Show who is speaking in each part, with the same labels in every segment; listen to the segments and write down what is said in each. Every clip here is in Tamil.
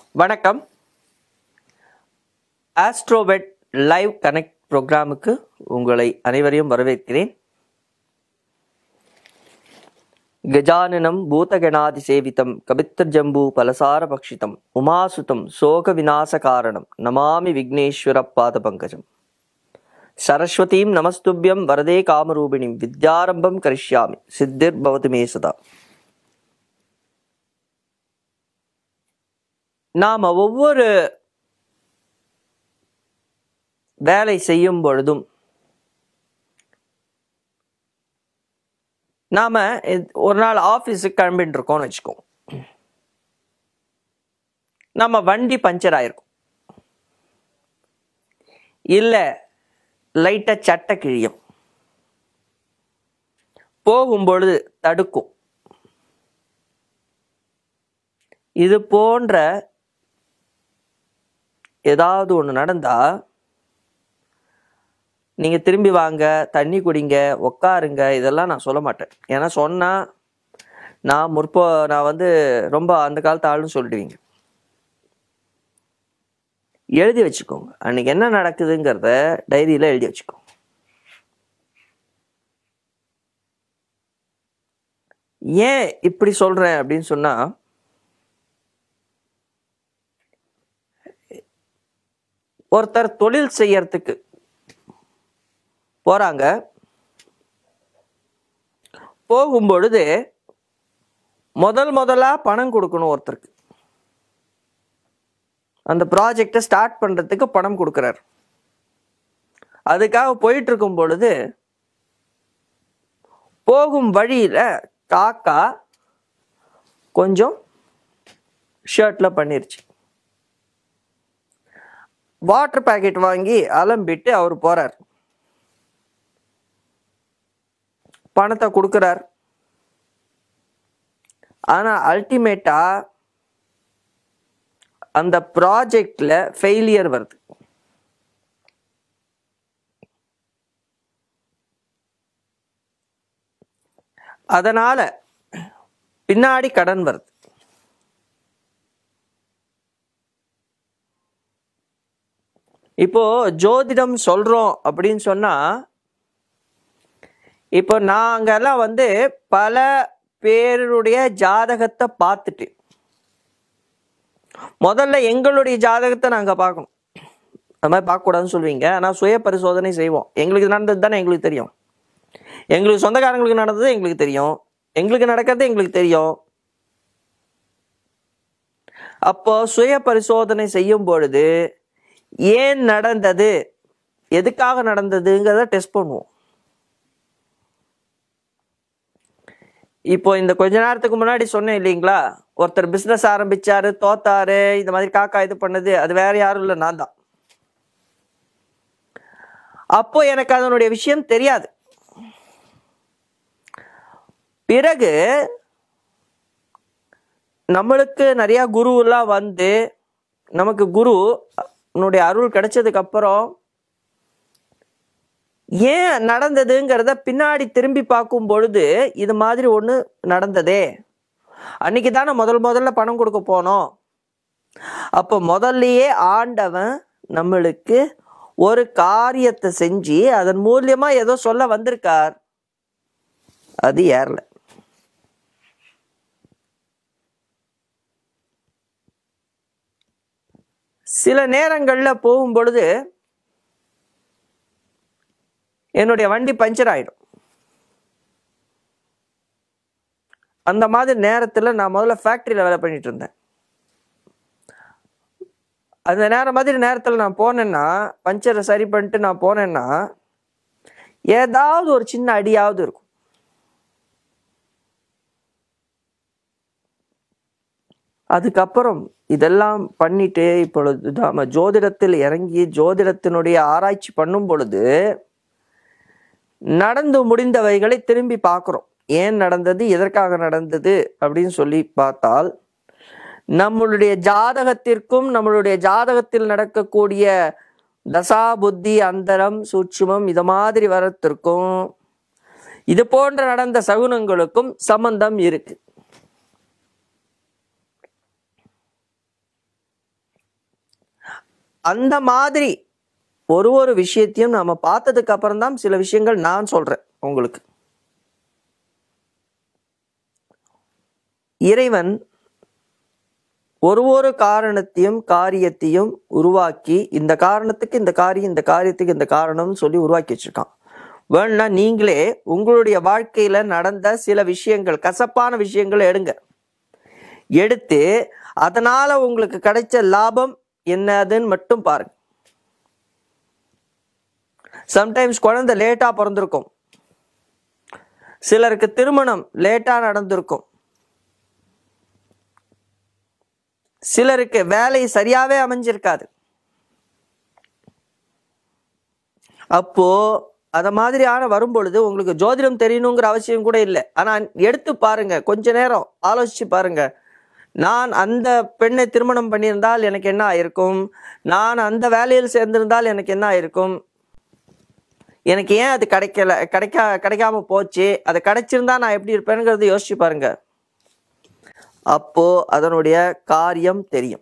Speaker 1: வணக்கம் ஆஸ்ட்ரோபெட் லைவ் கனெக்ட் ப்ரோக்ராமுக்கு உங்களை அனைவரையும் வரவேற்கிறேன் கஜானனம் பூதகணாதி சேவிதம் கபித்தர் ஜம்பு பலசார பக்ஷிதம் உமாசுதம் சோக விநாச காரணம் நமாமி விக்னேஸ்வர பாத பங்கஜம் சரஸ்வதீம் நமஸ்துபியம் வரதே காமரூபிணிம் வித்யாரம்பம் கரிஷ்யாமி சித்திர் பவதி மே சதா நாம ஒவ்வொரு வேலை செய்யும் பொழுதும் நாம இது- ஒரு நாள் ஆஃபீஸுக்கு கிளம்பிட்டு இருக்கோம்னு வச்சுக்கோங்க நம்ம வண்டி பஞ்சர் ஆயிருக்கும் இல்ல லைட்டா சட்டை கிழியும் போகும்பொழுது தடுக்கும் இது போன்ற ஏதாவது ஒன்று நடந்தா நீங்க திரும்பி வாங்க தண்ணி குடிங்க உக்காருங்க இதெல்லாம் நான் சொல்ல மாட்டேன் ஏன்னா சொன்னா நான் முற்போ நான் வந்து ரொம்ப அந்த காலத்து ஆளுன்னு சொல்லிடுவீங்க எழுதி வச்சுக்கோங்க அன்னைக்கு என்ன நடக்குதுங்கிறத டைரியில எழுதி வச்சுக்கோங்க ஏன் இப்படி சொல்றேன் அப்படின்னு சொன்னா ஒருத்தர் தொழில் செய்யறதுக்கு போறாங்க போகும்பொழுது முதல் முதலா பணம் கொடுக்கணும் ஒருத்தருக்கு அந்த ப்ராஜெக்டை ஸ்டார்ட் பண்றதுக்கு பணம் கொடுக்குறாரு அதுக்காக போயிட்டு இருக்கும் பொழுது போகும் வழியில காக்கா கொஞ்சம் ஷர்ட்ல பண்ணிருச்சு வாட்டர் பாக்கெட் வாங்கி அலம்பிட்டு அவர் போறார் பணத்தை கொடுக்குறார் ஆனா அல்டிமேட்டா அந்த ப்ராஜெக்ட்ல ஃபெயிலியர் வருது அதனால பின்னாடி கடன் வருது இப்போ ஜோதிடம் சொல்றோம் அப்படின்னு சொன்னா இப்போ நாங்கெல்லாம் வந்து பல பேருடைய ஜாதகத்தை பார்த்துட்டு முதல்ல எங்களுடைய ஜாதகத்தை நாங்க பார்க்கணும் அது மாதிரி பார்க்கக்கூடாதுன்னு சொல்லுவீங்க ஆனால் சுய பரிசோதனை செய்வோம் எங்களுக்கு நடந்தது தானே எங்களுக்கு தெரியும் எங்களுக்கு சொந்தக்காரங்களுக்கு நடந்தது எங்களுக்கு தெரியும் எங்களுக்கு நடக்கிறது எங்களுக்கு தெரியும் அப்போ சுய பரிசோதனை செய்யும் பொழுது ஏன் நடந்தது எதுக்காக நடந்ததுங்கிறத டெஸ்ட் பண்ணுவோம் இப்போ இந்த கொஞ்ச நேரத்துக்கு முன்னாடி சொன்னேன் இல்லைங்களா ஒருத்தர் பிசினஸ் ஆரம்பிச்சாரு தோத்தாரு இந்த மாதிரி காக்கா இது பண்ணது அது வேற யாரும் இல்லை நான் தான் அப்போ எனக்கு அதனுடைய விஷயம் தெரியாது பிறகு நம்மளுக்கு நிறைய குரு எல்லாம் வந்து நமக்கு குரு உன்னுடைய அருள் கிடைச்சதுக்கு அப்புறம் ஏன் நடந்ததுங்கிறத பின்னாடி திரும்பி பார்க்கும் பொழுது இது மாதிரி ஒண்ணு நடந்ததே அன்னைக்கு தானே முதல் முதல்ல பணம் கொடுக்க போனோம் அப்போ முதல்லயே ஆண்டவன் நம்மளுக்கு ஒரு காரியத்தை செஞ்சு அதன் மூலியமா ஏதோ சொல்ல வந்திருக்கார் அது ஏறல சில நேரங்கள்ல போகும் பொழுது என்னுடைய வண்டி பஞ்சர் ஆயிடும் அந்த மாதிரி நேரத்துல நான் முதல்ல ஃபேக்டரியில வேலை பண்ணிட்டு இருந்தேன் அந்த நேரம் மாதிரி நேரத்துல நான் போனேன்னா பஞ்சரை சரி பண்ணிட்டு நான் போனேன்னா ஏதாவது ஒரு சின்ன அடியாவது இருக்கும் அதுக்கப்புறம் இதெல்லாம் பண்ணிட்டு இப்பொழுது நாம ஜோதிடத்தில் இறங்கி ஜோதிடத்தினுடைய ஆராய்ச்சி பண்ணும் பொழுது நடந்து முடிந்தவைகளை திரும்பி பார்க்கிறோம் ஏன் நடந்தது எதற்காக நடந்தது அப்படின்னு சொல்லி பார்த்தால் நம்மளுடைய ஜாதகத்திற்கும் நம்மளுடைய ஜாதகத்தில் நடக்கக்கூடிய தசா புத்தி அந்தரம் சூட்சுமம் இது மாதிரி வரத்திற்கும் இது போன்ற நடந்த சகுனங்களுக்கும் சம்பந்தம் இருக்கு அந்த மாதிரி ஒரு ஒரு விஷயத்தையும் நாம பார்த்ததுக்கு அப்புறம் தான் சில விஷயங்கள் நான் சொல்றேன் உங்களுக்கு இறைவன் ஒரு ஒரு காரணத்தையும் காரியத்தையும் உருவாக்கி இந்த காரணத்துக்கு இந்த காரியம் இந்த காரியத்துக்கு இந்த காரணம்னு சொல்லி உருவாக்கி வச்சிருக்கான் வேணா நீங்களே உங்களுடைய வாழ்க்கையில நடந்த சில விஷயங்கள் கசப்பான விஷயங்களை எடுங்க எடுத்து அதனால உங்களுக்கு கிடைச்ச லாபம் என்னதுன்னு மட்டும் பாருங்க சம்டைம்ஸ் குழந்தை லேட்டா பிறந்திருக்கும் சிலருக்கு திருமணம் லேட்டா நடந்திருக்கும் சிலருக்கு வேலை சரியாவே அமைஞ்சிருக்காது அப்போ அத மாதிரியான வரும்பொழுது உங்களுக்கு ஜோதிடம் தெரியணுங்கிற அவசியம் கூட இல்லை ஆனா எடுத்து பாருங்க கொஞ்ச நேரம் ஆலோசிச்சு பாருங்க நான் அந்த பெண்ணை திருமணம் பண்ணியிருந்தால் எனக்கு என்ன ஆயிருக்கும் நான் அந்த வேலையில் சேர்ந்திருந்தால் எனக்கு என்ன ஆயிருக்கும் எனக்கு ஏன் அது கிடைக்கல கிடைக்க கிடைக்காம போச்சு அது கிடைச்சிருந்தா நான் எப்படி இருப்பேனுங்கிறது யோசிச்சு பாருங்க அப்போ அதனுடைய காரியம் தெரியும்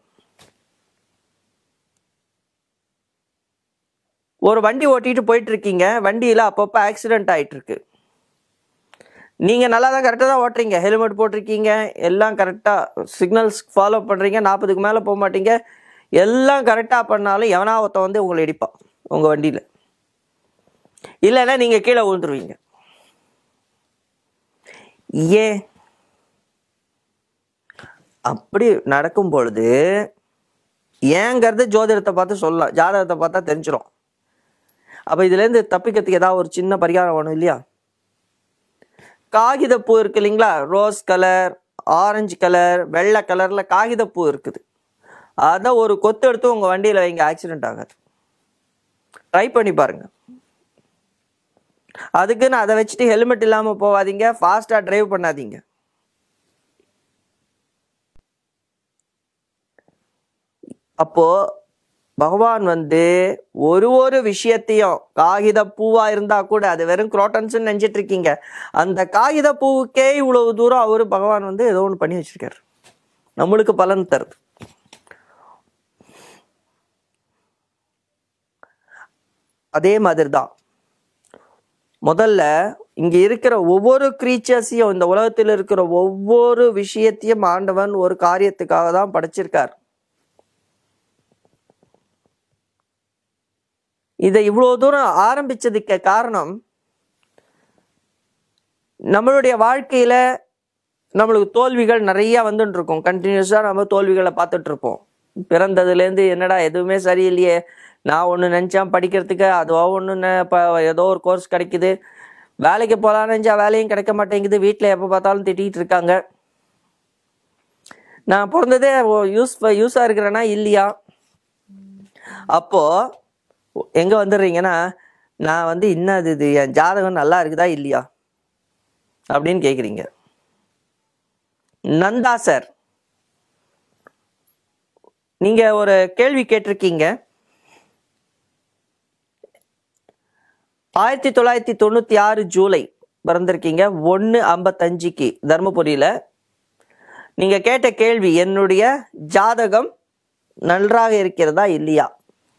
Speaker 1: ஒரு வண்டி ஓட்டிட்டு போயிட்டு இருக்கீங்க வண்டியில அப்பப்போ ஆக்சிடென்ட் ஆயிட்டு இருக்கு நீங்க நல்லா தான் கரெக்டாக தான் ஓட்டுறீங்க ஹெல்மெட் போட்டிருக்கீங்க எல்லாம் கரெக்டாக சிக்னல்ஸ் ஃபாலோ பண்றீங்க நாற்பதுக்கு மேலே போக மாட்டீங்க எல்லாம் கரெக்டாக பண்ணாலும் எவனா ஒருத்தன் வந்து உங்களை இடிப்பான் உங்க வண்டியில இல்லைன்னா நீங்க கீழே விழுந்துருவீங்க ஏன் அப்படி நடக்கும் பொழுது ஏங்கிறது ஜோதிடத்தை பார்த்து சொல்லலாம் ஜாதகத்தை பார்த்தா தெரிஞ்சிடும் அப்ப இதுல இருந்து தப்பிக்கிறதுக்கு ஏதாவது ஒரு சின்ன பரிகாரம் வேணும் இல்லையா காகித பூ இருக்கு இல்லைங்களா ரோஸ் கலர் ஆரஞ்சு கலர் வெள்ளை கலர்ல காகித பூ இருக்குது அதை ஒரு கொத்து எடுத்து உங்க வண்டியில வைங்க ஆக்சிடென்ட் ஆகாது ட்ரை பண்ணி பாருங்க அதுக்குன்னு அதை வச்சுட்டு ஹெல்மெட் இல்லாம போகாதீங்க ஃபாஸ்டா டிரைவ் பண்ணாதீங்க அப்போ பகவான் வந்து ஒரு ஒரு விஷயத்தையும் காகித பூவா இருந்தா கூட அது வெறும் குரோட்டன்ஸ் நினைச்சிட்டு இருக்கீங்க அந்த காகித பூவுக்கே இவ்வளவு தூரம் அவரு பகவான் வந்து ஏதோ ஒன்று பண்ணி வச்சிருக்காரு நம்மளுக்கு பலன் தருது அதே மாதிரி தான் முதல்ல இங்க இருக்கிற ஒவ்வொரு கிரீச்சர்ஸையும் இந்த உலகத்தில் இருக்கிற ஒவ்வொரு விஷயத்தையும் ஆண்டவன் ஒரு காரியத்துக்காக தான் படைச்சிருக்கார் இதை இவ்வளவு தூரம் ஆரம்பிச்சதுக்கு காரணம் நம்மளுடைய வாழ்க்கையில நம்மளுக்கு தோல்விகள் நிறைய வந்துட்டு இருக்கும் கண்டினியூஸா நம்ம தோல்விகளை பார்த்துட்டு இருப்போம் பிறந்ததுலேருந்து என்னடா எதுவுமே சரியில்லையே நான் ஒன்று நினச்சேன் படிக்கிறதுக்கு அதுவோ ஒன்று இப்போ ஏதோ ஒரு கோர்ஸ் கிடைக்குது வேலைக்கு போகலான்னு நினச்சா வேலையும் கிடைக்க மாட்டேங்குது வீட்டில் எப்போ பார்த்தாலும் திட்டிகிட்டு இருக்காங்க நான் பிறந்ததே யூஸ் யூஸாக இருக்கிறேன்னா இல்லையா அப்போ எங்க வந்துடுறீங்கன்னா நான் வந்து என்னது இது என் ஜாதகம் நல்லா இருக்குதா இல்லையா அப்படின்னு கேக்குறீங்க நந்தா சார் நீங்க ஒரு கேள்வி கேட்டிருக்கீங்க ஆயிரத்தி தொள்ளாயிரத்தி தொண்ணூத்தி ஆறு ஜூலை பிறந்திருக்கீங்க ஒன்று ஐம்பத்தஞ்சுக்கு தர்மபுரியில நீங்க கேட்ட கேள்வி என்னுடைய ஜாதகம் நன்றாக இருக்கிறதா இல்லையா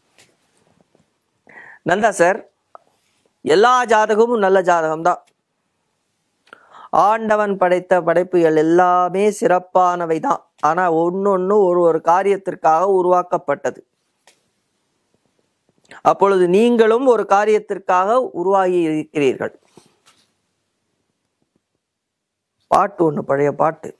Speaker 1: நந்தா சார் எல்லா ஜாதகமும் நல்ல ஜாதகம் தான் ஆண்டவன் படைத்த படைப்புகள் எல்லாமே சிறப்பானவை தான் ஆனா ஒன்னொன்னு ஒரு ஒரு காரியத்திற்காக உருவாக்கப்பட்டது அப்பொழுது நீங்களும் ஒரு காரியத்திற்காக உருவாகி இருக்கிறீர்கள் பாட்டு ஒண்ணு பழைய பாட்டு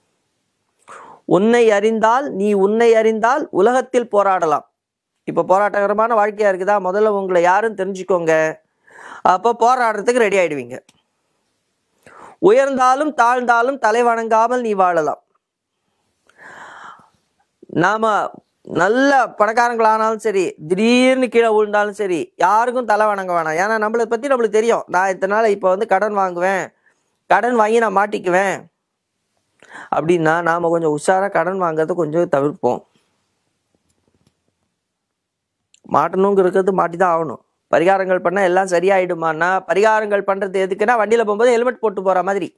Speaker 1: உன்னை அறிந்தால் நீ உன்னை அறிந்தால் உலகத்தில் போராடலாம் இப்ப போராட்டகரமான வாழ்க்கையா இருக்குதா முதல்ல உங்களை யாருன்னு தெரிஞ்சுக்கோங்க அப்போ போராடுறதுக்கு ரெடி ஆயிடுவீங்க உயர்ந்தாலும் தாழ்ந்தாலும் தலை வணங்காமல் நீ வாழலாம் நாம நல்ல பணக்காரங்களானாலும் சரி திடீர்னு கீழே விழுந்தாலும் சரி யாருக்கும் தலை வணங்க வேணாம் ஏன்னா நம்மளை பத்தி நம்மளுக்கு தெரியும் நான் இத்தனை நாள் இப்போ வந்து கடன் வாங்குவேன் கடன் வாங்கி நான் மாட்டிக்குவேன் அப்படின்னா நாம கொஞ்சம் உஷாரா கடன் வாங்குறத கொஞ்சம் தவிர்ப்போம் மாட்டணுங்கிறது மாட்டி தான் ஆகணும் பரிகாரங்கள் பண்ண எல்லாம் சரியாயிடுமான்னா பரிகாரங்கள் பண்றது எதுக்குன்னா வண்டியில போகும்போது ஹெல்மெட் போட்டு போற மாதிரி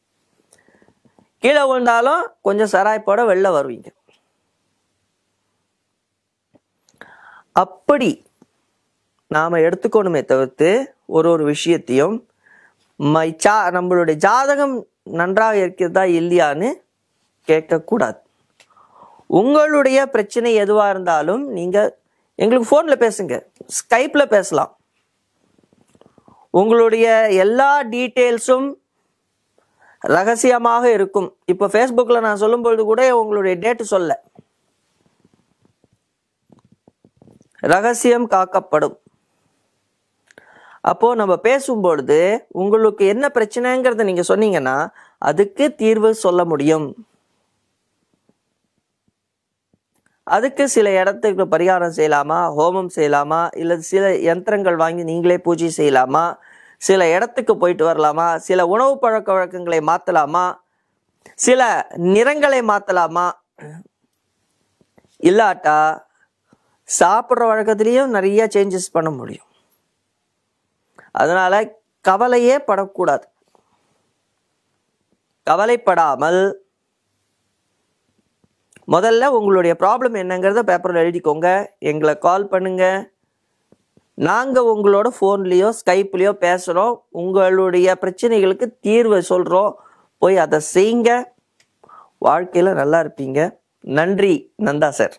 Speaker 1: கீழே விழுந்தாலும் கொஞ்சம் சராய்ப்போட வெளில வருவீங்க அப்படி நாம் எடுத்துக்கணுமே தவிர்த்து ஒரு ஒரு விஷயத்தையும் மை சா நம்மளுடைய ஜாதகம் நன்றாக இருக்கிறதா இல்லையான்னு கேட்கக்கூடாது உங்களுடைய பிரச்சனை எதுவாக இருந்தாலும் நீங்கள் எங்களுக்கு ஃபோனில் பேசுங்க ஸ்கைப்பில் பேசலாம் உங்களுடைய எல்லா டீட்டெயில்ஸும் ரகசியமாக இருக்கும் இப்போ ஃபேஸ்புக்கில் நான் சொல்லும்பொழுது கூட உங்களுடைய டேட்டு சொல்ல ரகசியம் காக்கப்படும் அப்போ நம்ம பேசும்பொழுது உங்களுக்கு என்ன பிரச்சனைங்கிறத நீங்க சொன்னீங்கன்னா அதுக்கு தீர்வு சொல்ல முடியும் அதுக்கு சில இடத்துக்கு பரிகாரம் செய்யலாமா ஹோமம் செய்யலாமா இல்லை சில யந்திரங்கள் வாங்கி நீங்களே பூஜை செய்யலாமா சில இடத்துக்கு போயிட்டு வரலாமா சில உணவு பழக்க வழக்கங்களை மாற்றலாமா சில நிறங்களை மாற்றலாமா இல்லாட்டா சாப்பிட்ற வழக்கத்துலேயும் நிறைய சேஞ்சஸ் பண்ண முடியும் அதனால கவலையே படக்கூடாது கவலைப்படாமல் முதல்ல உங்களுடைய ப்ராப்ளம் என்னங்கிறத பேப்பரில் எழுதிக்கோங்க எங்களை கால் பண்ணுங்க நாங்கள் உங்களோட ஃபோன்லேயோ ஸ்கைப்லேயோ பேசுகிறோம் உங்களுடைய பிரச்சனைகளுக்கு தீர்வை சொல்கிறோம் போய் அதை செய்யுங்க வாழ்க்கையில் நல்லா இருப்பீங்க நன்றி நந்தா சார்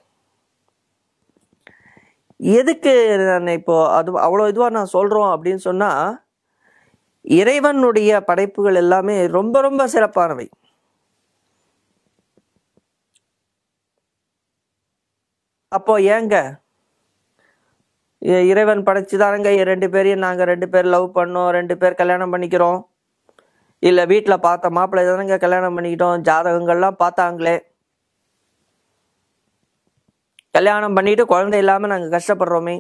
Speaker 1: எதுக்கு நான் இப்போ அது அவ்வளோ இதுவாக நான் சொல்கிறோம் அப்படின்னு சொன்னால் இறைவனுடைய படைப்புகள் எல்லாமே ரொம்ப ரொம்ப சிறப்பானவை அப்போ ஏங்க இ- இறைவன் படைச்சுதானுங்க ரெண்டு பேரையும் நாங்கள் ரெண்டு பேர் லவ் பண்ணோம் ரெண்டு பேர் கல்யாணம் பண்ணிக்கிறோம் இல்லை வீட்டில் பார்த்த மாப்பிள்ளை தானங்க கல்யாணம் பண்ணிக்கிட்டோம் ஜாதகங்கள்லாம் பார்த்தாங்களே கல்யாணம் பண்ணிட்டு குழந்தை இல்லாமல் நாங்கள் கஷ்டப்படுறோமே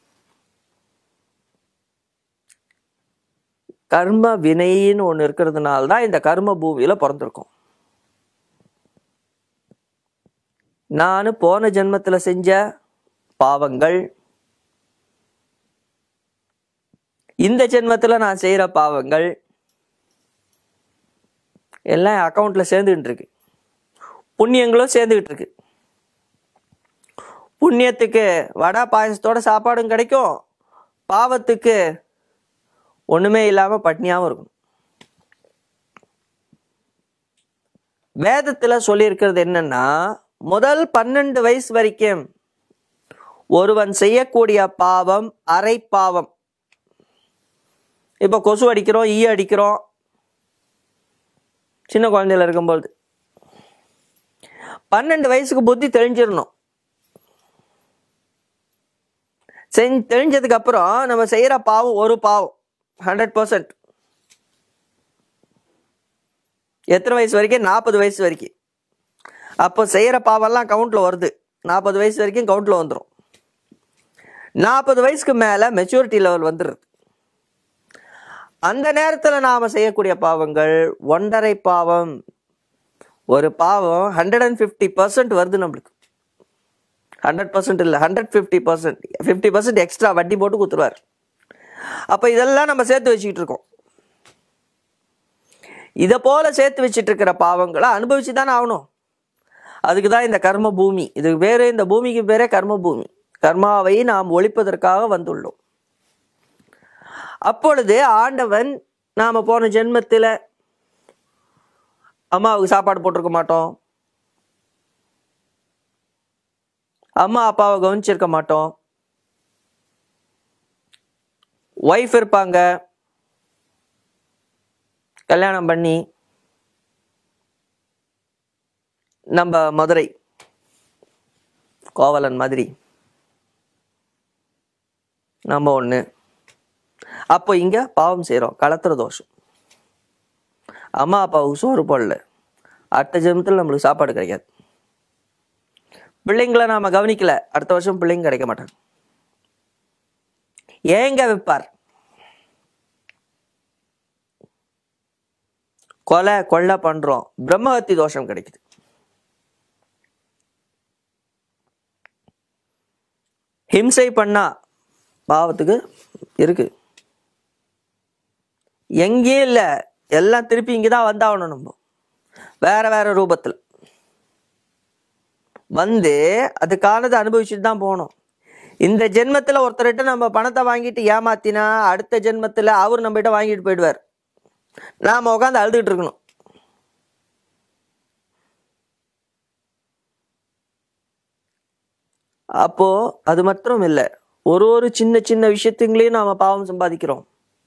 Speaker 1: கர்ம வினைன்னு ஒன்று இருக்கிறதுனால தான் இந்த கர்ம பூமியில் பிறந்திருக்கோம் நான் போன ஜென்மத்தில் செஞ்ச பாவங்கள் இந்த ஜென்மத்தில் நான் செய்கிற பாவங்கள் எல்லாம் அக்கௌண்ட்டில் சேர்ந்துக்கிட்டு இருக்கு புண்ணியங்களும் சேர்ந்துக்கிட்டு இருக்கு புண்ணியத்துக்கு வடை பாயசத்தோட சாப்பாடும் கிடைக்கும் பாவத்துக்கு ஒண்ணுமே இல்லாம பட்னியாவும் இருக்கும் வேதத்துல சொல்லியிருக்கிறது என்னன்னா முதல் பன்னெண்டு வயசு வரைக்கும் ஒருவன் செய்யக்கூடிய பாவம் அரை பாவம் இப்போ கொசு அடிக்கிறோம் ஈ அடிக்கிறோம் சின்ன குழந்தையில இருக்கும்போது பன்னெண்டு வயசுக்கு புத்தி தெளிஞ்சிடணும் செஞ்சு தெரிஞ்சதுக்கு அப்புறம் நம்ம செய்யற பாவம் ஒரு பாவம் ஹண்ட்ரட் பர்சன்ட் எத்தனை வயசு வரைக்கும் நாற்பது வயசு வரைக்கும் அப்போ செய்யற பாவம்லாம் கவுண்ட்ல வருது நாற்பது வயசு வரைக்கும் கவுண்ட்ல வந்துடும் நாற்பது வயசுக்கு மேல மெச்சூரிட்டி லெவல் வந்துடுது அந்த நேரத்தில் நாம செய்யக்கூடிய பாவங்கள் ஒன்றரை பாவம் ஒரு பாவம் ஹண்ட்ரட் அண்ட் ஃபிஃப்டி பர்சன்ட் வருது நம்மளுக்கு ஹண்ட்ரட் பர்சன்ட் இல்லை hundred fifty percent fifty percent extra வட்டி போட்டு கொடுத்துருவார் அப்போ இதெல்லாம் நம்ம சேர்த்து வச்சுக்கிட்டு இருக்கோம் இதை போல சேர்த்து வச்சுட்டு இருக்கிற பாவங்களை அனுபவிச்சு தானே ஆகணும் அதுக்கு தான் இந்த கர்ம பூமி இது வேறு இந்த பூமிக்கு பேரே கர்ம பூமி கர்மாவை நாம் ஒழிப்பதற்காக வந்துள்ளோம் அப்பொழுது ஆண்டவன் நாம போன ஜென்மத்தில் அம்மாவுக்கு சாப்பாடு போட்டிருக்க மாட்டோம் அம்மா அப்பாவை கவனிச்சிருக்க மாட்டோம் ஒய்ஃப் இருப்பாங்க கல்யாணம் பண்ணி நம்ம மதுரை கோவலன் மாதிரி நம்ம ஒன்று அப்போ இங்க பாவம் செய்கிறோம் கலத்துற தோஷம் அம்மா அப்பாவுக்கு சோறு போடல அடுத்த ஜென்மத்தில் நம்மளுக்கு சாப்பாடு கிடைக்காது பிள்ளைங்களை நாம கவனிக்கல அடுத்த வருஷம் பிள்ளைங்க கிடைக்க மாட்டாங்க ஏங்க வைப்பார் கொலை கொள்ளை பண்றோம் பிரம்மஹத்தி தோஷம் கிடைக்குது ஹிம்சை பண்ணா பாவத்துக்கு இருக்கு எங்கேயும் இல்லை எல்லாம் திருப்பி இங்கே தான் வந்தாகணும் நம்ம வேற வேற ரூபத்தில் வந்து அதுக்கானதை அனுபவிச்சுட்டு தான் போகணும் இந்த ஜென்மத்துல ஒருத்தர்கிட்ட நம்ம பணத்தை வாங்கிட்டு ஏமாத்தினா அடுத்த ஜென்மத்துல அவர் நம்ம கிட்ட வாங்கிட்டு போயிடுவார் நாம உட்காந்து அழுதுகிட்டு இருக்கணும் அப்போ அது மட்டும் இல்லை ஒரு ஒரு சின்ன சின்ன விஷயத்துங்களையும் நாம பாவம் சம்பாதிக்கிறோம்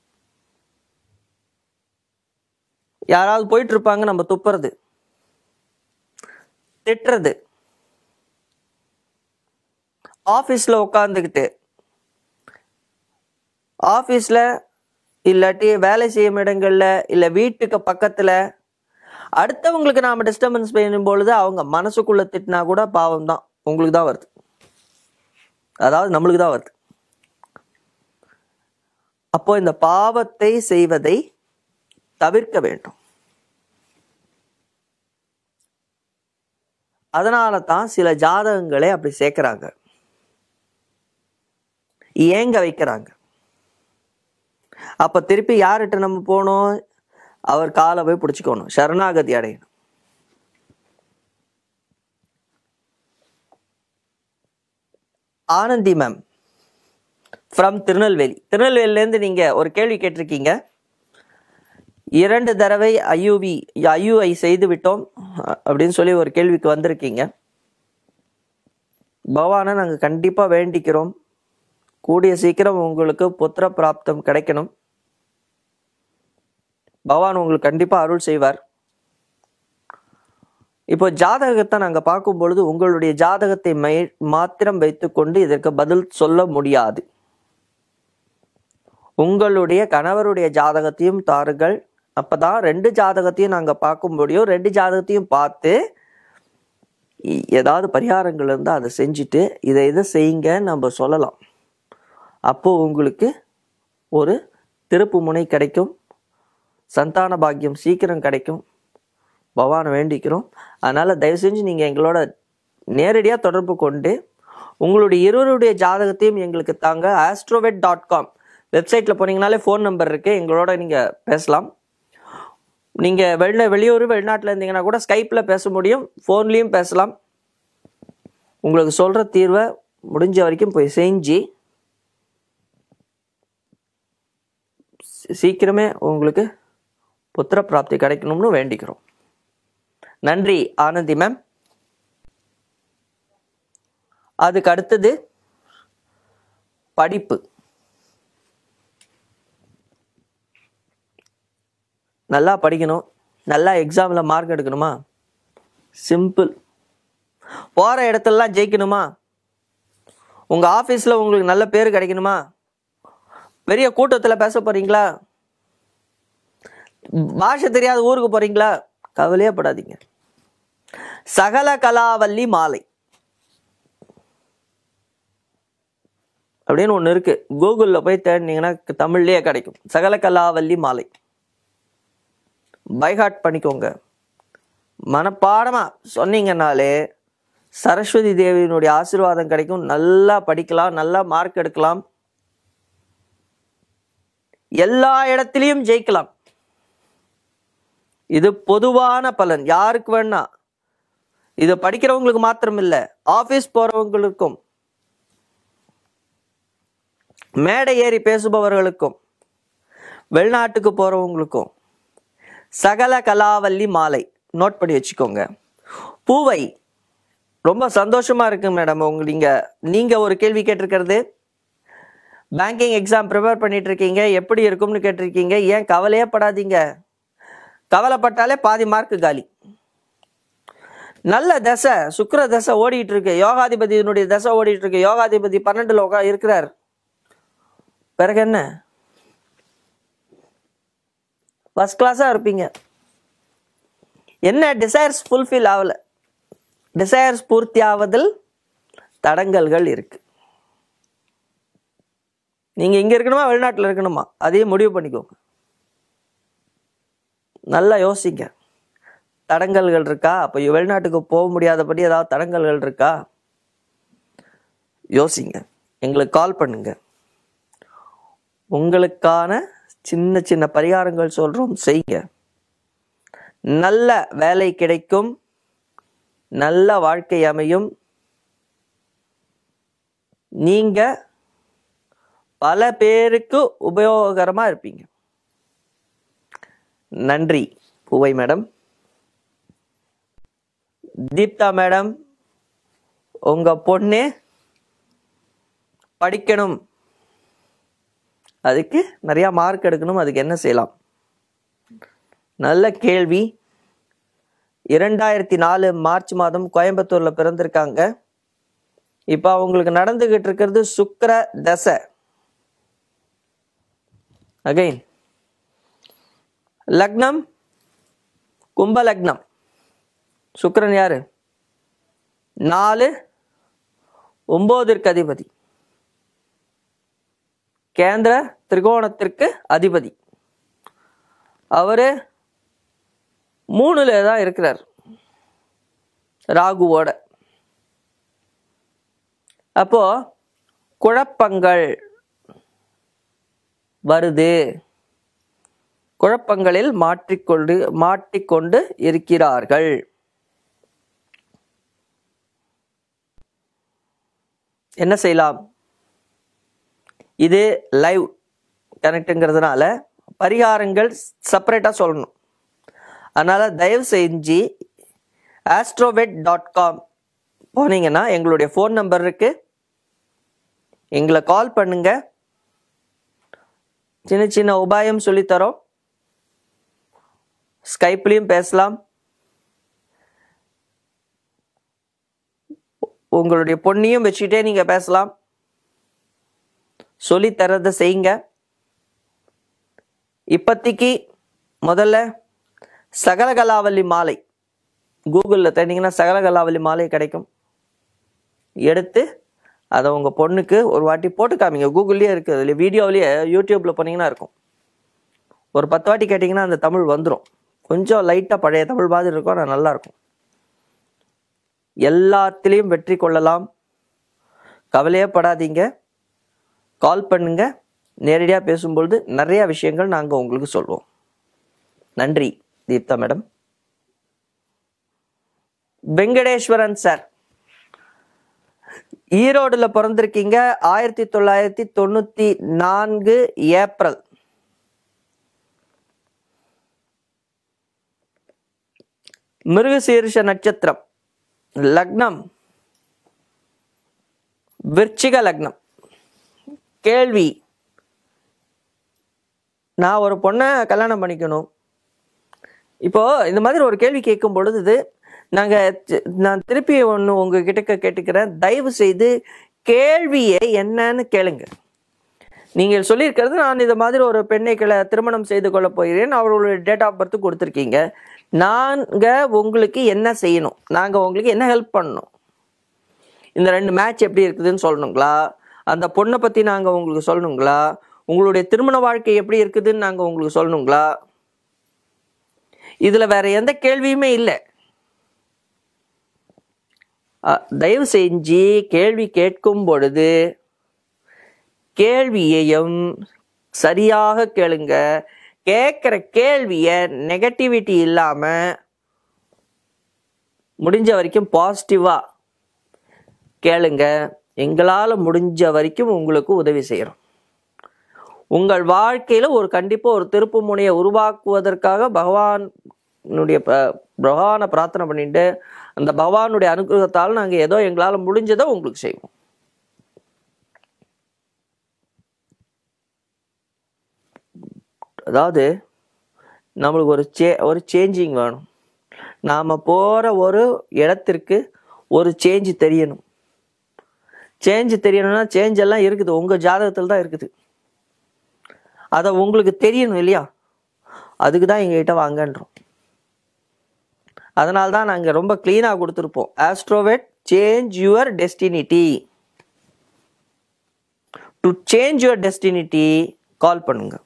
Speaker 1: யாராவது போயிட்டு இருப்பாங்க நம்ம துப்புறது திட்டுறது ஆஃபீஸில் உட்காந்துக்கிட்டு ஆஃபீஸில் இல்லாட்டி வேலை செய்யும் இடங்கள்ல இல்லை வீட்டுக்கு பக்கத்தில் அடுத்தவங்களுக்கு நாம் டிஸ்டர்பன்ஸ் பண்ணும் பொழுது அவங்க மனசுக்குள்ள திட்டினா கூட பாவம் தான் உங்களுக்கு தான் வருது அதாவது நம்மளுக்கு தான் வருது அப்போ இந்த பாவத்தை செய்வதை தவிர்க்க வேண்டும் அதனால தான் சில ஜாதகங்களே அப்படி சேர்க்கிறாங்க ஏங்க வைக்கிறாங்க அப்ப திருப்பி யார்கிட்ட நம்ம போகணும் அவர் காலை போய் பிடிச்சிக்கணும் சரணாகதி அடையணும் ஆனந்தி மேம் ஃப்ரம் திருநெல்வேலி திருநெல்வேலியிலேருந்து நீங்க ஒரு கேள்வி கேட்டிருக்கீங்க இரண்டு தடவை ஐயூவி ஐயூஐ செய்து விட்டோம் அ- அப்படின்னு சொல்லி ஒரு கேள்விக்கு வந்திருக்கீங்க பகவானை நாங்கள் கண்டிப்பாக வேண்டிக்கிறோம் கூடிய சீக்கிரம் உங்களுக்கு புத்திர பிராப்தம் கிடைக்கணும் பகவான் உங்களுக்கு கண்டிப்பாக அருள் செய்வார் இப்போ ஜாதகத்தை நாங்கள் பார்க்கும் பொழுது உங்களுடைய ஜாதகத்தை மை மாத்திரம் வைத்துக்கொண்டு இதற்கு பதில் சொல்ல முடியாது உங்களுடைய கணவருடைய ஜாதகத்தையும் தாருங்கள் அப்பதான் ரெண்டு ஜாதகத்தையும் நாங்கள் பார்க்க முடியும் ரெண்டு ஜாதகத்தையும் பார்த்து இ- ஏதாவது பரிகாரங்கள் இருந்தால் அதை செஞ்சுட்டு இதை இதை செய்யுங்க நம்ம சொல்லலாம் அப்போ உங்களுக்கு ஒரு திருப்பு முனை கிடைக்கும் சந்தான பாக்கியம் சீக்கிரம் கிடைக்கும் பகவானை வேண்டிக்கிறோம் அதனால் தயவு செஞ்சு நீங்கள் எங்களோட நேரடியாக தொடர்பு கொண்டு உங்களுடைய இருவருடைய ஜாதகத்தையும் எங்களுக்கு தாங்க ஆஸ்ட்ரோவெட் டாட் காம் வெப்சைட்டில் போனீங்கனாலே ஃபோன் நம்பர் இருக்குது எங்களோட நீங்கள் பேசலாம் நீங்கள் வெளில வெளியூர் வெளிநாட்டில் இருந்தீங்கன்னா கூட ஸ்கைப்பில் பேச முடியும் ஃபோன்லேயும் பேசலாம் உங்களுக்கு சொல்கிற தீர்வை முடிஞ்ச வரைக்கும் போய் செஞ்சு சீ- சீக்கிரமே உங்களுக்கு புத்திர பிராப்தி கிடைக்கணும்னு வேண்டிக்கிறோம் நன்றி ஆனந்தி மேம் அதுக்கு அடுத்தது படிப்பு நல்லா படிக்கணும் நல்லா எக்ஸாமில் மார்க் எடுக்கணுமா சிம்பிள் போகிற இடத்துலலாம் ஜெயிக்கணுமா உங்கள் ஆஃபீஸில் உங்களுக்கு நல்ல பேர் கிடைக்கணுமா பெரிய கூட்டத்தில் பேச போகிறீங்களா பாஷை தெரியாத ஊருக்கு போகிறீங்களா கவலையே படாதீங்க சகல கலாவல்லி மாலை அப்படின்னு ஒன்று இருக்கு கூகுளில் போய் தேடினீங்கன்னா தமிழ்லேயே கிடைக்கும் சகல கலாவல்லி மாலை பைஹார்ட் பண்ணிக்கோங்க மனப்பாடமா சொன்னீங்கன்னாலே சரஸ்வதி தேவியினுடைய ஆசீர்வாதம் கிடைக்கும் நல்லா படிக்கலாம் நல்லா மார்க் எடுக்கலாம் எல்லா இடத்துலையும் ஜெயிக்கலாம் இது பொதுவான பலன் யாருக்கு வேணா இது படிக்கிறவங்களுக்கு மாத்திரம் இல்ல ஆபீஸ் போறவங்களுக்கும் மேடை ஏறி பேசுபவர்களுக்கும் வெளிநாட்டுக்கு போறவங்களுக்கும் சகல கலாவல்லி மாலை நோட் பண்ணி வச்சுக்கோங்க பூவை ரொம்ப சந்தோஷமா இருக்கு மேடம் உங்க நீங்க நீங்க ஒரு கேள்வி கேட்டிருக்கிறது பேங்கிங் எக்ஸாம் ப்ரிப்பேர் பண்ணிட்டு இருக்கீங்க எப்படி இருக்கும்னு கேட்டிருக்கீங்க ஏன் கவலையே படாதீங்க கவலைப்பட்டாலே பாதி மார்க் காலி நல்ல தசை சுக்கிர தசை ஓடிட்டு இருக்கு யோகாதிபதியினுடைய தசை ஓடிட்டு இருக்கு யோகாதிபதி பன்னெண்டுல உட்கா இருக்கிறார் பிறகு என்ன ஃபர்ஸ்ட் கிளாஸாக இருப்பீங்க என்ன டிசைர்ஸ் ஃபுல்ஃபில் ஆகல டிசைர்ஸ் பூர்த்தி ஆவதில் தடங்கல்கள் இருக்கு நீங்க இங்க இருக்கணுமா வெளிநாட்டுல இருக்கணுமா அதையும் முடிவு பண்ணிக்கோங்க நல்லா யோசிங்க தடங்கல்கள் இருக்கா அப்போ வெளிநாட்டுக்கு போக முடியாதபடி ஏதாவது தடங்கல்கள் இருக்கா யோசிங்க எங்களுக்கு கால் பண்ணுங்க உங்களுக்கான சின்ன சின்ன பரிகாரங்கள் சொல்றோம் செய்யுங்க நல்ல வேலை கிடைக்கும் நல்ல வாழ்க்கை அமையும் நீங்க பல பேருக்கு உபயோகரமா இருப்பீங்க நன்றி பூவை மேடம் தீப்தா மேடம் உங்க பொண்ணு படிக்கணும் அதுக்கு நிறைய மார்க் எடுக்கணும் அதுக்கு என்ன செய்யலாம் நல்ல கேள்வி இரண்டாயிரத்தி நாலு மார்ச் மாதம் கோயம்புத்தூர்ல பிறந்திருக்காங்க இப்போ அவங்களுக்கு நடந்துகிட்டு இருக்கிறது சுக்கிர தசை அகைன் லக்னம் கும்ப லக்னம் சுக்கிரன் யாரு நாலு ஒன்பதிற்கு அதிபதி கேந்திர திரிகோணத்திற்கு அதிபதி அவரு மூணுல தான் இருக்கிறார் ராகுவோட அப்போ குழப்பங்கள் வருது குழப்பங்களில் மாற்றிக்கொண்டு மாட்டிக்கொண்டு இருக்கிறார்கள் என்ன செய்யலாம் இது லைவ் கனெக்டுங்கிறதுனால பரிகாரங்கள் செப்பரேட்டாக சொல்லணும் அதனால் தயவு செஞ்சு ஆஸ்ட்ரோவெட் டாட் காம் போனீங்கன்னா எங்களுடைய ஃபோன் நம்பர் இருக்கு எங்களை கால் பண்ணுங்க சின்ன சின்ன உபாயம் சொல்லித்தரோம் ஸ்கைப்லேயும் பேசலாம் உங்களுடைய பொண்ணையும் வச்சுட்டே நீங்கள் பேசலாம் சொல்லி தரதை செய்யுங்க இப்போதைக்கு முதல்ல சகலகலாவல்லி மாலை கூகுளில் தேடிங்கன்னா சகலகலாவல்லி மாலை கிடைக்கும் எடுத்து அதை உங்கள் பொண்ணுக்கு ஒரு வாட்டி போட்டு காமிங்க கூகுள்லேயே இருக்குது அதில் வீடியோவிலேயே யூடியூப்பில் போனீங்கன்னா இருக்கும் ஒரு பத்து வாட்டி கேட்டிங்கன்னா அந்த தமிழ் வந்துடும் கொஞ்சம் லைட்டாக பழைய தமிழ் மாதிரி இருக்கும் ஆனால் நல்லா இருக்கும் எல்லாத்துலேயும் வெற்றி கொள்ளலாம் கவலையே படாதீங்க கால் பண்ணுங்க நேரடியாக பேசும்பொழுது நிறைய விஷயங்கள் நாங்கள் உங்களுக்கு சொல்வோம் நன்றி தீப்தா மேடம் வெங்கடேஸ்வரன் சார் ஈரோடுல பிறந்திருக்கீங்க ஆயிரத்தி தொள்ளாயிரத்தி தொண்ணூத்தி நான்கு ஏப்ரல் மிருகசீர்ஷ நட்சத்திரம் லக்னம் விருச்சிக லக்னம் கேள்வி நான் ஒரு பொண்ணை கல்யாணம் பண்ணிக்கணும் இப்போ இந்த மாதிரி ஒரு கேள்வி கேட்கும் பொழுது நாங்க தி- நான் திருப்பி ஒன்று உங்ககிட்ட கேட்டுக்கிறேன் தயவு செய்து கேள்வியை என்னன்னு கேளுங்க நீங்கள் சொல்லியிருக்கிறது நான் இந்த மாதிரி ஒரு பெண்ணை கிள திருமணம் செய்து கொள்ள போகிறேன் அவர்களுடைய டேட் ஆஃப் பர்த் கொடுத்துருக்கீங்க நாங்க உங்களுக்கு என்ன செய்யணும் நாங்க உங்களுக்கு என்ன ஹெல்ப் பண்ணணும் இந்த ரெண்டு மேட்ச் எப்படி இருக்குதுன்னு சொல்லணுங்களா அந்த பொண்ணை பத்தி நாங்க உங்களுக்கு சொல்லணுங்களா உங்களுடைய திருமண வாழ்க்கை எப்படி இருக்குதுன்னு நாங்க உங்களுக்கு சொல்லணுங்களா இதுல வேற எந்த கேள்வியுமே இல்லை அஹ், தயவு செஞ்சு கேள்வி கேட்கும் பொழுது கேள்வியையும் சரியாக கேளுங்க கேட்குற கேள்விய நெகட்டிவிட்டி இல்லாம முடிஞ்ச வரைக்கும் பாசிட்டிவா கேளுங்க எங்களால் முடிஞ்ச வரைக்கும் உங்களுக்கு உதவி செய்கிறோம் உங்கள் வாழ்க்கையில ஒரு கண்டிப்பா ஒரு திருப்பு முனையை உருவாக்குவதற்காக பகவானுடைய ப- பகவானை பிரார்த்தனை பண்ணிட்டு அந்த பகவானுடைய அனுகிரகத்தால் நாங்க ஏதோ எங்களால முடிஞ்சதை உங்களுக்கு செய்வோம் அதாவது நம்மளுக்கு ஒரு சே ஒரு சேஞ்சிங் வேணும் நாம போற ஒரு இடத்திற்கு ஒரு சேஞ்ச் தெரியணும் சேஞ்ச் தெரியணும்னா சேஞ்ச் எல்லாம் இருக்குது உங்க ஜாதகத்தில் தான் இருக்குது அதை உங்களுக்கு தெரியணும் இல்லையா அதுக்கு தான் எங்ககிட்ட வாங்கன்றோம் அதனால தான் நாங்கள் ரொம்ப க்ளீனாக கொடுத்துருப்போம் AstroVed change your destiny to change your destiny call பண்ணுங்க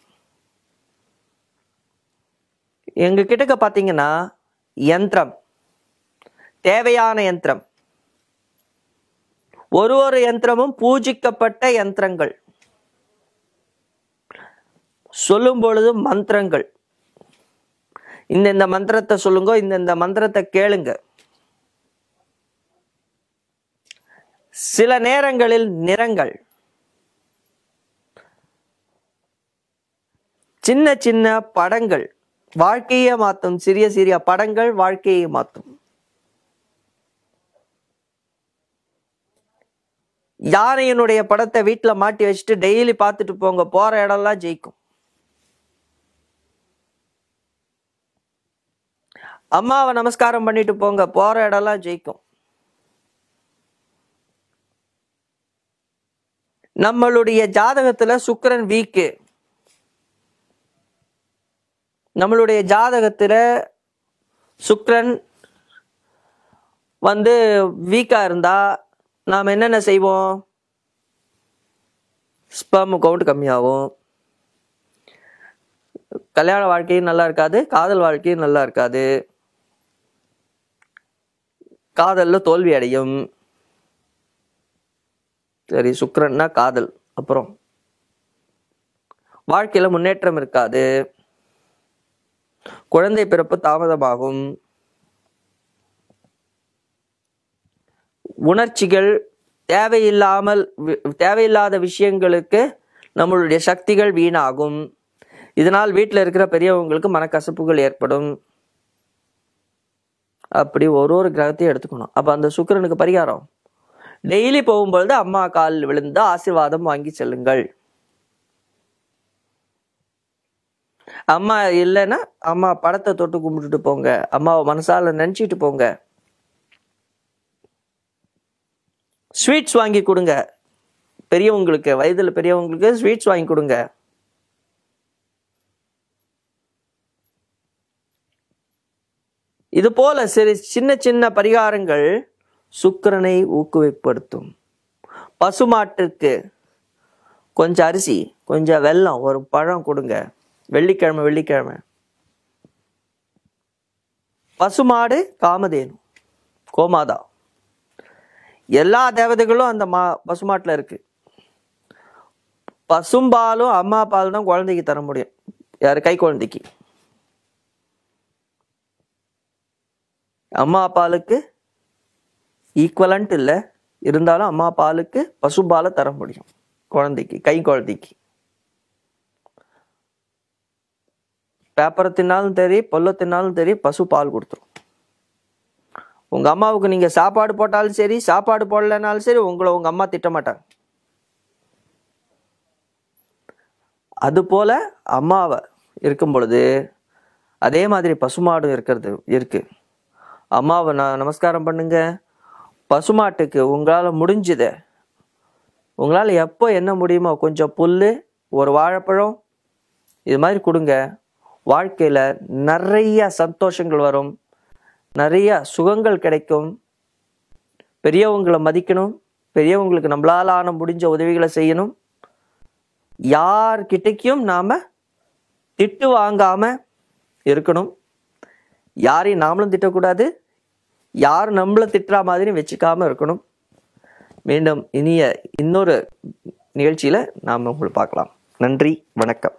Speaker 1: எங்க கிட்டக்க பார்த்தீங்கன்னா யந்திரம் தேவையான யந்திரம் ஒரு ஒரு யந்திரமும் பூஜிக்கப்பட்ட யந்திரங்கள் சொல்லும் பொழுது மந்திரங்கள் இந்த இந்த மந்திரத்தை சொல்லுங்க இந்த இந்த மந்திரத்தை கேளுங்க சில நேரங்களில் நிறங்கள் சின்ன சின்ன படங்கள் வாழ்க்கையை மாற்றும் சிறிய சிறிய படங்கள் வாழ்க்கையை மாற்றும் யானையினுடைய படத்தை வீட்டுல மாட்டி வச்சுட்டு டெய்லி பார்த்துட்டு போங்க போற இடம்லாம் ஜெயிக்கும் அம்மாவை நமஸ்காரம் பண்ணிட்டு போங்க போற இடம்லாம் ஜெயிக்கும் நம்மளுடைய ஜாதகத்துல சுக்கிரன் வீக்கு நம்மளுடைய ஜாதகத்துல சுக்கிரன் வந்து வீக்கா இருந்தா நாம் என்னென்ன செய்வோம் ஸ்பம் கவுண்ட் கம்மியாகும் கல்யாண வாழ்க்கையும் நல்லா இருக்காது காதல் வாழ்க்கையும் நல்லா இருக்காது காதல்ல தோல்வி அடையும் சரி சுக்கிரன்னா காதல் அப்புறம் வாழ்க்கையில முன்னேற்றம் இருக்காது குழந்தை பிறப்பு தாமதமாகும் உணர்ச்சிகள் தேவையில்லாமல் வி- தேவையில்லாத விஷயங்களுக்கு நம்மளுடைய சக்திகள் வீணாகும் இதனால் வீட்டில் இருக்கிற பெரியவங்களுக்கு மனக்கசப்புகள் ஏற்படும் அப்படி ஒரு ஒரு கிரகத்தையும் எடுத்துக்கணும் அப்போ அந்த சுக்கிரனுக்கு பரிகாரம் டெய்லி போகும்பொழுது அம்மா கால் விழுந்து ஆசீர்வாதம் வாங்கி செல்லுங்கள் அம்மா இல்லைன்னா அம்மா படத்தை தொட்டு கும்பிட்டுட்டு போங்க அம்மாவை மனசால நினைச்சிட்டு போங்க ஸ்வீட்ஸ் வாங்கி கொடுங்க பெரியவங்களுக்கு வயதுல பெரியவங்களுக்கு ஸ்வீட்ஸ் வாங்கி கொடுங்க இது போல சிறு சின்ன சின்ன பரிகாரங்கள் சுக்கிரனை ஊக்குவிப்படுத்தும் பசுமாட்டுக்கு கொஞ்சம் அரிசி கொஞ்சம் வெல்லம் ஒரு பழம் கொடுங்க வெள்ளிக்கிழமை வெள்ளிக்கிழமை பசுமாடு காமதேனு கோமாதா எல்லா தேவதைகளும் அந்த மா பசுமாட்டில் இருக்கு பசும்பாலும் அம்மா பால் தான் குழந்தைக்கு தர முடியும் யாரு கை குழந்தைக்கு அம்மா பாலுக்கு ஈக்குவலண்ட் இல்லை இருந்தாலும் அம்மா பாலுக்கு பசும்பாலை தர முடியும் குழந்தைக்கு கை குழந்தைக்கு பேப்பரை தின்னாலும் சரி பொல்ல தின்னாலும் சரி பசு பால் கொடுத்துரும் உங்க அம்மாவுக்கு நீங்க சாப்பாடு போட்டாலும் சரி சாப்பாடு போடலைனாலும் சரி உங்களை உங்க அம்மா திட்ட மாட்டாங்க அது போல அம்மாவை இருக்கும் பொழுது அதே மாதிரி பசுமாடு இருக்கிறது இருக்கு அம்மாவை நான் நமஸ்காரம் பண்ணுங்க பசுமாட்டுக்கு உங்களால் முடிஞ்சதை உங்களால் எப்போ என்ன முடியுமோ கொஞ்சம் புல் ஒரு வாழைப்பழம் இது மாதிரி கொடுங்க வாழ்க்கையில் நிறைய சந்தோஷங்கள் வரும் நிறைய சுகங்கள் கிடைக்கும் பெரியவங்களை மதிக்கணும் பெரியவங்களுக்கு நம்மளால ஆன முடிஞ்ச உதவிகளை செய்யணும் யார்கிட்டக்கும் நாம திட்டு வாங்காம இருக்கணும் யாரையும் நாமளும் திட்டக்கூடாது யார் நம்மளை திட்டுற மாதிரி வச்சுக்காம இருக்கணும் மீண்டும் இனிய இன்னொரு நிகழ்ச்சியில நாம் உங்களை பார்க்கலாம் நன்றி வணக்கம்